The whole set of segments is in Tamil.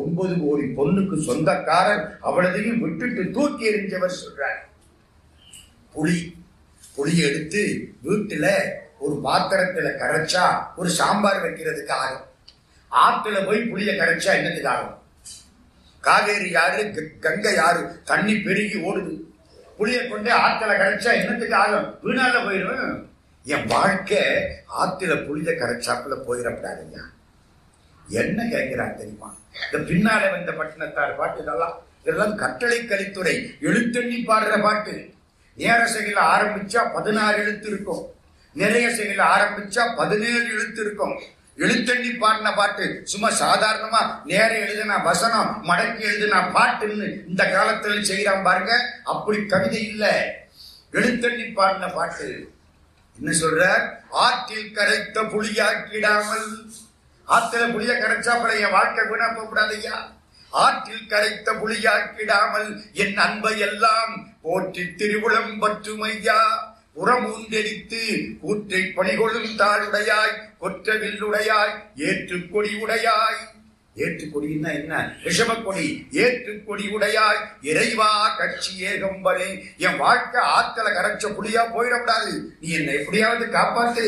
ஒன்பது கோடி பொண்ணுக்கு சொந்தக்காரர் அவ்வளதையும் விட்டுட்டு தூக்கி எறிஞ்சவர் சொல்றார் புளி புளியை எடுத்து வீட்டுல ஒரு பாத்திரத்துல கரைச்சா ஒரு சாம்பார் வைக்கிறதுக்கு ஆகும் ஆத்துல போய் புளிய கரைச்சா என்னத்துக்கு ஆகும் காவேரி யாரு க- கங்கை யாரு தண்ணி பெருகி ஓடுது புளிய கொண்டு ஆத்துல கரைச்சா என்னத்துக்கு ஆகும் வீணால போயிடும் என் வாழ்க்கை ஆத்துல புளிய கரைச்சாப்புல போயிடக்கூடாதுங்க என்ன கேட்கிறான் தெரியுமா இந்த பின்னால வந்த பட்டினத்தார் பாட்டு இதெல்லாம் இதெல்லாம் கட்டளை கலித்துறை எழுத்தண்ணி பாடுற பாட்டு நேர செயல ஆரம்பிச்சா பதினாறு எழுத்து இருக்கும் நிறைய செயல ஆரம்பிச்சா பதினேழு எழுத்து இருக்கும் எழுத்தண்ணி பாடின பாட்டு சும்மா சாதாரணமா நேர எழுதின வசனம் மடக்கி எழுதின பாட்டுன்னு இந்த காலத்துல செய்யறான் பாருங்க அப்படி கவிதை இல்ல எழுத்தண்ணி பாடின பாட்டு என்ன சொல்றார் ஆற்றில் கரைத்த புளியாக்கிடாமல் ஆத்துல புளிய கரைச்சா அப்புறம் என் வாழ்க்கை வீணா போகக்கூடாது ஐயா ஆற்றில் கரைத்த புளியாக்கிடாமல் என் அன்பை எல்லாம் போற்றி திருவுளம் பற்றுமையா புறமூந்தெரித்து கூற்றை பணிகொள்ளும் தாளுடையாய் கொற்ற வில்லுடையாய் ஏற்று கொடி உடையாய் ஏற்று கொடின்னா என்ன ரிஷப கொடி ஏற்று கொடி உடையாய் இறைவா கட்சி ஏகம்பரே என் வாழ்க்கை ஆத்தல கரைச்ச புளியா போயிடக்கூடாது நீ என்னை எப்படியாவது காப்பாத்து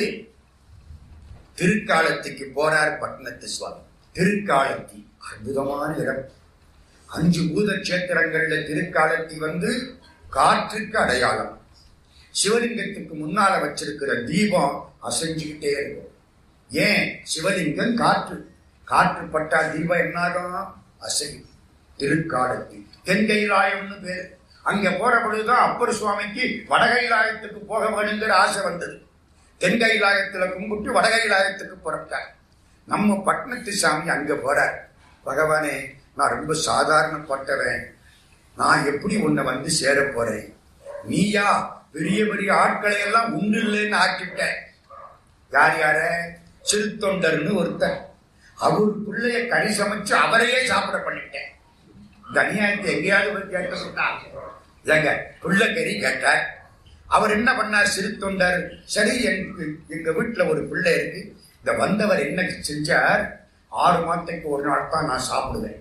திருக்காலத்துக்கு போறார் பட்டணத்து சுவாமி திருக்காலத்தி அற்புதமான இடம் அஞ்சு பூத கஷேத்திரங்கள்ல திருக்காலத்தி வந்து காற்றுக்கு அடையாளம் சிவலிங்கத்துக்கு முன்னால வச்சிருக்கிற தீபம் அசைஞ்சுக்கிட்டே இருக்கும் ஏன் சிவலிங்கம் காற்று காற்று பட்டா தீபம் என்னாகும் அசையும் திருக்காலத்தி தென்கைலாயம்னு பேரு அங்க போற பொழுதுதான் அப்பர் சுவாமிக்கு வடகைலாயத்துக்கு போக வேணுங்கிற ஆசை வந்தது தென்கைலாயத்துல கும்பிட்டு வடகைலாயத்துக்கு புறப்பட்டார் நம்ம பட்டணத்து சாமி அங்க போறார் பகவானே நான் ரொம்ப சாதாரணப்பட்டவன் நான் எப்படி உன்னை வந்து சேர போறேன் நீயா பெரிய பெரிய ஆட்களை எல்லாம் உண்டு இல்லைன்னு ஆக்கிட்டேன் யார் யார சிறுத்தொண்டர்னு ஒருத்தர் அவர் பிள்ளைய கறி சமைச்சு அவரையே சாப்பிட பண்ணிட்டேன் இந்த அநியாயத்தை எங்கேயாவது போய் கேட்க சொன்னாங்க இல்லைங்க புள்ள கறி கேட்டார் அவர் என்ன பண்ணார் சிறு தொண்டர் சரி எனக்கு எங்க வீட்டுல ஒரு பிள்ளை இருக்கு இந்த வந்தவர் என்ன செஞ்சார் ஆறு மாதத்துக்கு ஒரு நாள் தான் நான் சாப்பிடுவேன்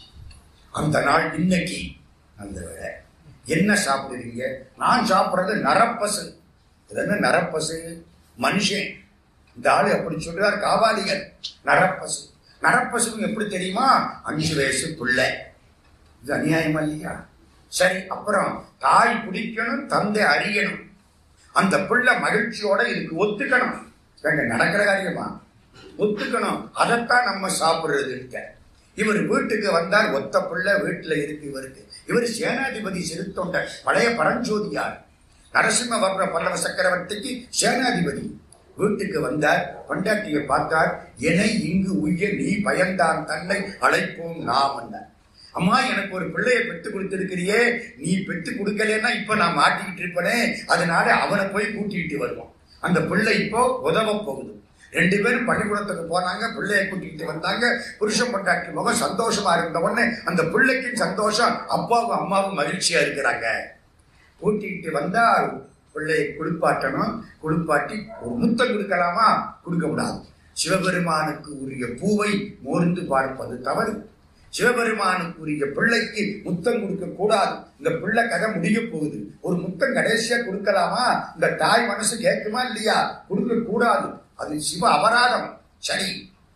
அந்த நாள் இன்னைக்கு அந்த வேளை என்ன சாப்பிடுறீங்க நான் சாப்பிடுறது நரப்பசு இது என்ன நரப்பசு மனுஷன் இந்த ஆளு அப்படி சொல்றார் காவாலிகர் நரப்பசு நரப்பசு எப்படி தெரியுமா அஞ்சு வயசு பிள்ளை இது அநியாயமா இல்லையா சரி அப்புறம் தாய் பிடிக்கணும் தந்தை அறியணும் அந்த பிள்ளை மகிழ்ச்சியோட இதுக்கு ஒத்துக்கணும் எங்க நடக்கிற காரியமா ஒத்துக்கணும் அதைத்தான் நம்ம சாப்பிடுறது இருக்க இவர் வீட்டுக்கு வந்தார் ஒத்த பிள்ளை வீட்டுல இருக்கு இவருக்கு இவர் சேனாதிபதி சிறுத்தொண்டர் பழைய பரஞ்சோதியார் நரசிம்ம வர்ற பல்லவ சக்கரவர்த்திக்கு சேனாதிபதி வீட்டுக்கு வந்தார் பொண்டாட்டியை பார்த்தார் என்னை இங்கு உய்ய நீ பயந்தான் தன்னை அழைப்போம் நாம் என்றார் அம்மா எனக்கு ஒரு பிள்ளையை பெத்து கொடுத்திருக்கிறியே நீ பெத்து கொடுக்கலன்னா இப்ப நான் மாட்டிக்கிட்டு இருப்பனே அதனால அவனை போய் கூட்டிட்டு வருவோம் அந்த பிள்ளை இப்போ உதவ போகுது ரெண்டு பேரும் பள்ளிக்கூடத்துக்கு போனாங்க பிள்ளையை கூட்டிட்டு வந்தாங்க புருஷன் பொண்டாட்டி முகம் சந்தோஷமா இருந்த உடனே அந்த பிள்ளைக்கும் சந்தோஷம் அப்பாவும் அம்மாவும் மகிழ்ச்சியா இருக்கிறாங்க கூட்டிகிட்டு வந்தா பிள்ளையை குளிப்பாட்டணும் குளிப்பாட்டி ஒரு முத்தம் கொடுக்கலாமா கொடுக்க கூடாது சிவபெருமானுக்கு உரிய பூவை மோர்ந்து பார்ப்பது தவறு சிவபெருமானுக்கு உரிய பிள்ளைக்கு முத்தம் கொடுக்க கூடாது இந்த பிள்ளை கதை முடிய போகுது ஒரு முத்தம் கடைசியா கொடுக்கலாமா இந்த தாய் மனசு கேட்குமா இல்லையா கொடுக்க கூடாது அது சிவ அபராதம் சரி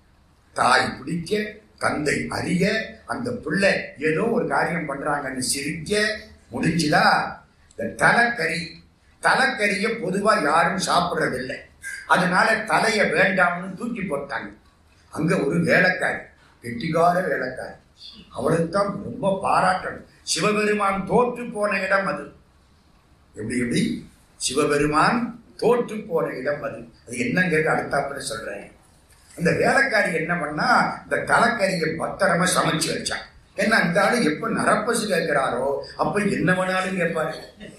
தாய் பிடிக்க தந்தை அறிய அந்த பிள்ளை ஏதோ ஒரு காரியம் பண்றாங்கன்னு சிரிக்க முடிஞ்சுதா இந்த தலைக்கறி தலைக்கறிய பொதுவா யாரும் சாப்பிடுறதில்லை அதனால தலைய வேண்டாம்னு தூக்கி போட்டாங்க அங்க ஒரு வேலைக்காரி கெட்டிகார வேலைக்காரி அவளுக்கு தான் ரொம்ப பாராட்டணும் சிவபெருமான் தோற்று போன இடம் அது எப்படி எப்படி சிவபெருமான் தோற்று போன இடம் அது அது என்னங்கிறது அடுத்தாப்புல சொல்றேன் அந்த வேலைக்காரி என்ன பண்ணா இந்த தலைக்கறியை பத்திரமா சமைச்சு வச்சான் ஏன்னா இந்த ஆளு எப்ப நரப்பசு கேட்கிறாரோ அப்ப என்ன வேணாலும் கேட்பாரு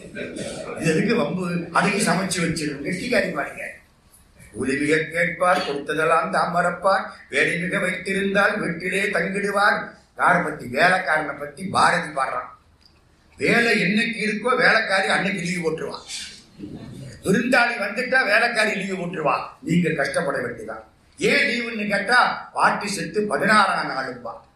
இது எதுக்கு வம்பு அதுக்கு சமைச்சு வச்சிருங்க கெட்டிக்காரி பாருங்க உதவிக கேட்பார் கொடுத்ததெல்லாம் தாமரப்பார் வேலை மிக வைத்திருந்தால் வீட்டிலே தங்கிடுவார் யாரை பத்தி வேலைக்காரனை பத்தி பாரதி பாடுறான் வேலை என்னைக்கு இருக்கோ வேலைக்காரி அன்னைக்கு லீவு போட்டுருவான் விருந்தாளி வந்துட்டா வேலைக்காரி லீவு போட்டுருவா நீங்க கஷ்டப்பட வேண்டியதான் ஏன் லீவுன்னு கேட்டா பாட்டி செத்து பதினாறாம் நாளுப்பா